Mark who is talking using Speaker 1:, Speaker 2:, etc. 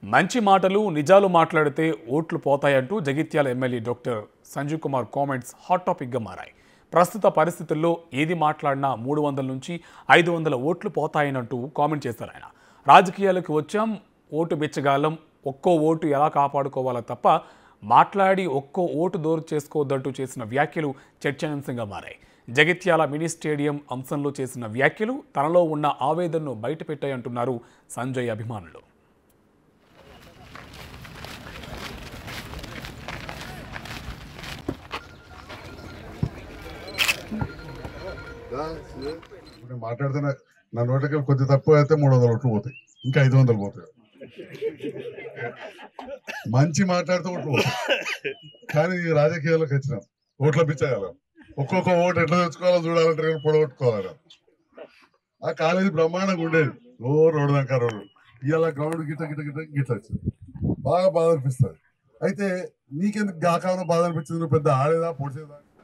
Speaker 1: మంచి మాటలు నిజాలు మాట్లాడితే ఓట్లు పోతాయంటూ Jagtial MLA doctor Sanjeev Kumar comments hot టాపిక్గా మారాయి ప్రస్తుత పరిస్థితుల్లో ఏది మాట్లాడినా మూడు వందల నుంచి ఐదు వందల ఓట్లు పోతాయనంటూ కామెంట్ చేశారు ఆయన రాజకీయాలకు వచ్చాం ఓటు బిచ్చగాలం ఒక్కో ఓటు ఎలా కాపాడుకోవాలో తప్ప మాట్లాడి ఒక్కో ఓటు దూరు చేసుకోవద్దంటూ చేసిన వ్యాఖ్యలు చర్చనీయాంశంగా మారాయి జగిత్యాల మినీ స్టేడియం అంశంలో చేసిన వ్యాఖ్యలు తనలో ఉన్న ఆవేదనను బయటపెట్టాయంటున్నారు సంజయ్ అభిమానులు
Speaker 2: నేను మాట్లాడుతున్నా నా నోటికి కొద్ది తక్కువ అయితే మూడు వందల ఓట్లు పోతాయి ఇంకా ఐదు వందలు పోతాయి మంచి మాట్లాడితే ఓట్లు పోతాయి కానీ ఈ రాజకీయాల్లోకి వచ్చినాం ఓట్ల పిచ్చగలం ఒక్కొక్క ఓటు ఎట్లా తెచ్చుకోవాలో చూడాలంటే నేను పొడగొట్టుకోవాలి ఆ కాలేజీ బ్రహ్మాండంగా ఉండేది ఓ రోడ్డు దాకా రోడ్డు ఇవాళ గ్రౌండ్ గిట్ట గిట్ట గిట్ట గిట్ల వచ్చింది బాగా బాధ అనిపిస్తుంది అయితే నీకెందుకు గాకాలను బాధ అనిపించింది నువ్వు పెద్ద ఆడేదా పొడిచేదా